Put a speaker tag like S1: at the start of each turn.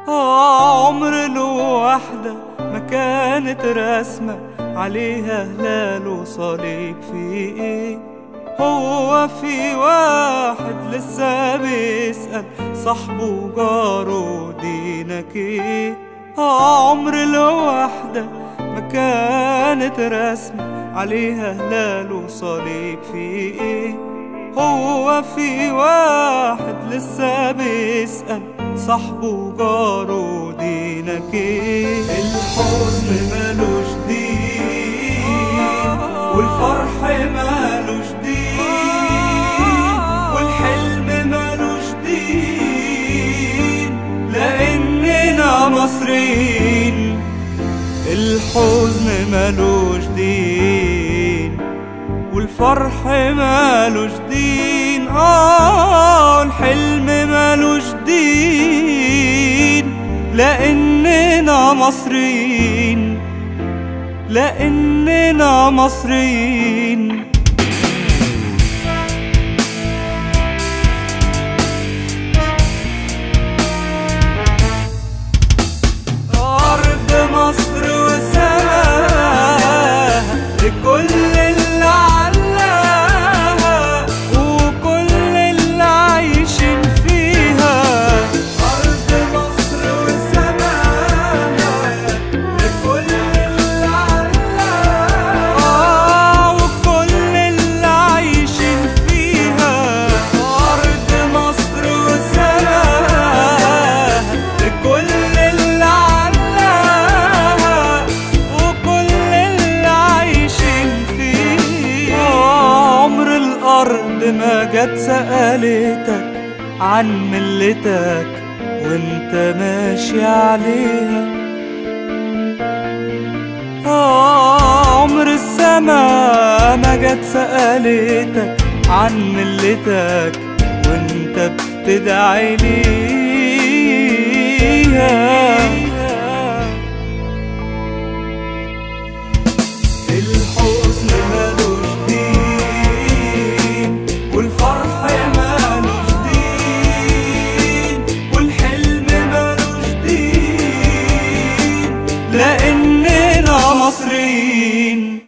S1: آه عمر الوحدة ما كانت رسمة عليها هلال وصليب في ايه هو في واحد لسه بيسأل صاحبه وجاره دينك ايه آه عمر الوحدة ما كانت رسمة عليها هلال وصليب في ايه هو في واحد لسه بيسأل صاحبه وجاره دينك ايه الحزن مالوش دين والفرح مالوش دين والحلم مالوش دين لأننا مصريين الحزن مالوش دين والفرح مالوش دين اه الحلم مالوش دين لاننا مصريين لاننا مصريين أرض مصر وسماها لكل اللي علاها وكل اللي عايشين فيها أرض مصر وسماها لكل اللي علاها وكل اللي عايشين فيها أرض مصر وسماها لكل اللي علاها وكل اللي عايشين فيها عمر الأرض ما جت سألتك عن ملتك وانت ماشي عليها آه عمر السما ما جت سألتك عن ملتك وانت بتدعي ليها